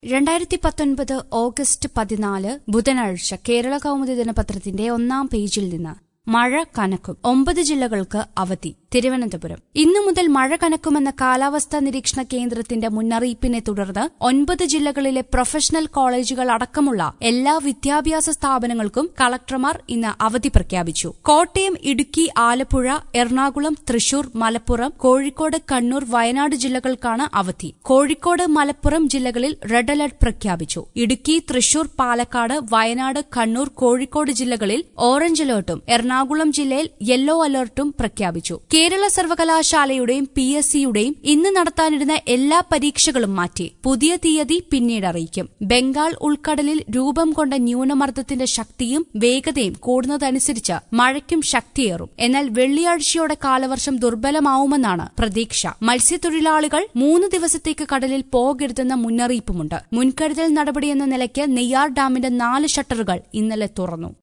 രണ്ടായിരത്തി പത്തൊൻപത് ഓഗസ്റ്റ് പതിനാല് ബുധനാഴ്ച കേരള കൗമുദി ദിനപത്രത്തിന്റെ ഒന്നാം പേജിൽ നിന്ന് മഴ കനക്കും ഒമ്പത് ജില്ലകൾക്ക് അവധി തിരുവനന്തപുരം ഇന്നു മുതൽ മഴ കനക്കുമെന്ന കാലാവസ്ഥാ നിരീക്ഷണ കേന്ദ്രത്തിന്റെ മുന്നറിയിപ്പിനെ തുടർന്ന് ഒൻപത് ജില്ലകളിലെ പ്രൊഫഷണൽ കോളേജുകൾ അടക്കമുള്ള എല്ലാ വിദ്യാഭ്യാസ സ്ഥാപനങ്ങൾക്കും കളക്ടർമാർ ഇന്ന് അവധി പ്രഖ്യാപിച്ചു കോട്ടയം ഇടുക്കി ആലപ്പുഴ എറണാകുളം തൃശൂർ മലപ്പുറം കോഴിക്കോട് കണ്ണൂർ വയനാട് ജില്ലകൾക്കാണ് അവധി കോഴിക്കോട് മലപ്പുറം ജില്ലകളിൽ റെഡ് അലർട്ട് പ്രഖ്യാപിച്ചു ഇടുക്കി തൃശൂർ പാലക്കാട് വയനാട് കണ്ണൂർ കോഴിക്കോട് ജില്ലകളിൽ ഓറഞ്ച് അലർട്ടും എറണാകുളം ജില്ലയിൽ യെല്ലോ അലർട്ടും പ്രഖ്യാപിച്ചു കേരള സർവകലാശാലയുടെയും പി എസ് സിയുടെയും ഇന്ന് നടത്താനിരുന്ന എല്ലാ പരീക്ഷകളും മാറ്റി പുതിയ തീയതി പിന്നീട് അറിയിക്കും ബംഗാൾ ഉൾക്കടലിൽ രൂപം കൊണ്ട ന്യൂനമർദ്ദത്തിന്റെ ശക്തിയും വേഗതയും കൂടുന്നതനുസരിച്ച് മഴയ്ക്കും ശക്തിയേറും എന്നാൽ വെള്ളിയാഴ്ചയോടെ കാലവർഷം ദുർബലമാവുമെന്നാണ് പ്രതീക്ഷ മത്സ്യത്തൊഴിലാളികൾ മൂന്ന് ദിവസത്തേക്ക് കടലിൽ പോകരുതെന്ന മുന്നറിയിപ്പുമുണ്ട് മുൻകരുതൽ നടപടിയെന്ന നിലയ്ക്ക് നെയ്യാർ ഡാമിന്റെ നാല് ഷട്ടറുകൾ ഇന്നലെ തുറന്നു